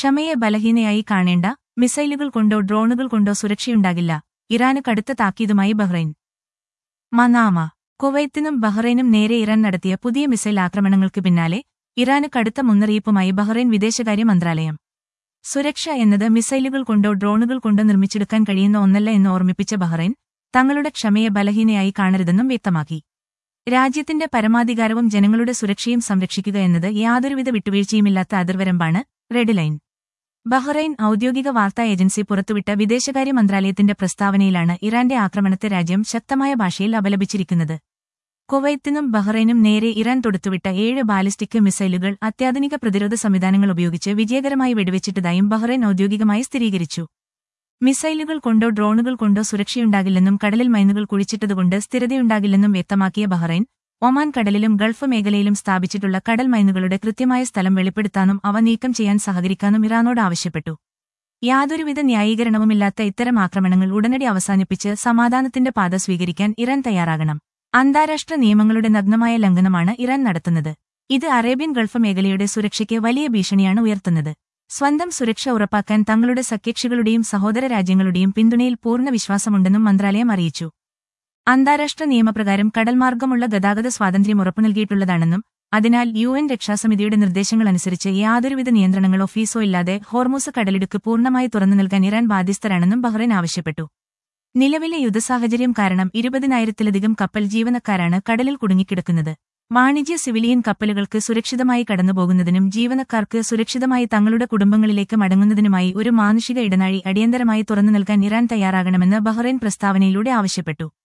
ക്ഷമയെ ബലഹീനയായി കാണേണ്ട മിസൈലുകൾ കൊണ്ടോ ഡ്രോണുകൾ കൊണ്ടോ സുരക്ഷയുണ്ടാകില്ല ഇറാന് കടുത്ത താക്കീതുമായി ബഹ്റൈൻ മനാമ കുവൈത്തിനും ബഹ്റൈനും നേരെ ഇറാൻ നടത്തിയ പുതിയ മിസൈൽ ആക്രമണങ്ങൾക്ക് പിന്നാലെ ഇറാന് കടുത്ത മുന്നറിയിപ്പുമായി ബഹ്റൈൻ വിദേശകാര്യ മന്ത്രാലയം സുരക്ഷ എന്നത് മിസൈലുകൾ കൊണ്ടോ ഡ്രോണുകൾ കൊണ്ടോ നിർമ്മിച്ചെടുക്കാൻ കഴിയുന്ന ഒന്നല്ല എന്ന് ഓർമ്മിപ്പിച്ച ബഹ്റൈൻ തങ്ങളുടെ ക്ഷമയെ ബലഹീനയായി കാണരുതെന്നും വ്യക്തമാക്കി രാജ്യത്തിന്റെ പരമാധികാരവും ജനങ്ങളുടെ സുരക്ഷയും സംരക്ഷിക്കുക എന്നത് യാതൊരുവിധ വിട്ടുവീഴ്ചയുമില്ലാത്ത അതിർവരമ്പാണ് റെഡ് ലൈൻ ബഹ്റൈൻ ഔദ്യോഗിക വാർത്താ ഏജൻസി പുറത്തുവിട്ട വിദേശകാര്യ മന്ത്രാലയത്തിന്റെ പ്രസ്താവനയിലാണ് ഇറാന്റെ ആക്രമണത്തെ രാജ്യം ശക്തമായ ഭാഷയിൽ അപലപിച്ചിരിക്കുന്നത് കുവൈത്തിനും ബഹ്റൈനും നേരെ ഇറാൻ തൊടുത്തുവിട്ട ഏഴ് ബാലിസ്റ്റിക് മിസൈലുകൾ അത്യാധുനിക പ്രതിരോധ സംവിധാനങ്ങൾ ഉപയോഗിച്ച് വിജയകരമായി വെടിവെച്ചിട്ടതായും ബഹ്റൈൻ ഔദ്യോഗികമായി സ്ഥിരീകരിച്ചു മിസൈലുകൾ കൊണ്ടോ ഡ്രോണുകൾ കൊണ്ടോ സുരക്ഷയുണ്ടാകില്ലെന്നും കടലിൽ മൈനുകൾ കുഴിച്ചിട്ടതുകൊണ്ട് സ്ഥിരതയുണ്ടാകില്ലെന്നും വ്യക്തമാക്കിയ ബഹ്റൈൻ ഒമാൻ കടലിലും ഗൾഫ് മേഖലയിലും സ്ഥാപിച്ചിട്ടുള്ള കടൽ മൈനുകളുടെ കൃത്യമായ സ്ഥലം വെളിപ്പെടുത്താനും അവ നീക്കം ചെയ്യാൻ സഹകരിക്കാനും ഇറാനോട് ആവശ്യപ്പെട്ടു യാതൊരുവിധ ന്യായീകരണവുമില്ലാത്ത ഇത്തരം ആക്രമണങ്ങൾ ഉടനടി അവസാനിപ്പിച്ച് സമാധാനത്തിന്റെ പാത സ്വീകരിക്കാൻ ഇറാൻ തയ്യാറാകണം അന്താരാഷ്ട്ര നിയമങ്ങളുടെ നഗ്നമായ ലംഘനമാണ് ഇറാൻ നടത്തുന്നത് ഇത് അറേബ്യൻ ഗൾഫ് മേഖലയുടെ സുരക്ഷയ്ക്ക് വലിയ ഭീഷണിയാണ് ഉയർത്തുന്നത് സ്വന്തം സുരക്ഷ ഉറപ്പാക്കാൻ തങ്ങളുടെ സഖ്യകക്ഷികളുടെയും സഹോദര രാജ്യങ്ങളുടെയും പിന്തുണയിൽ പൂർണ്ണ വിശ്വാസമുണ്ടെന്നും മന്ത്രാലയം അറിയിച്ചു അന്താരാഷ്ട്ര നിയമപ്രകാരം കടൽമാർഗമുള്ള ഗതാഗത സ്വാതന്ത്ര്യം ഉറപ്പു നൽകിയിട്ടുള്ളതാണെന്നും അതിനാൽ യു എൻ രക്ഷാസമിതിയുടെ നിർദ്ദേശങ്ങളനുസരിച്ച് യാതൊരുവിധ നിയന്ത്രണങ്ങളോ ഫീസോ ഇല്ലാതെ ഹോർമൂസ് കടലിടുക്ക് പൂർണ്ണമായി തുറന്നു നൽകാൻ ഇറാൻ ബാധ്യസ്ഥരാണെന്നും ബഹ്റൈൻ ആവശ്യപ്പെട്ടു നിലവിലെ യുദ്ധസാഹചര്യം കാരണം ഇരുപതിനായിരത്തിലധികം കപ്പൽ ജീവനക്കാരാണ് കടലിൽ കുടുങ്ങിക്കിടക്കുന്നത് വാണിജ്യ സിവിലിയൻ കപ്പലുകൾക്ക് സുരക്ഷിതമായി കടന്നുപോകുന്നതിനും ജീവനക്കാർക്ക് സുരക്ഷിതമായി തങ്ങളുടെ കുടുംബങ്ങളിലേക്ക് മടങ്ങുന്നതിനുമായി ഒരു മാനുഷിക ഇടനാഴി അടിയന്തരമായി തുറന്നു നൽകാൻ ഇറാൻ തയ്യാറാകണമെന്ന് ബഹ്റൈൻ പ്രസ്താവനയിലൂടെ ആവശ്യപ്പെട്ടു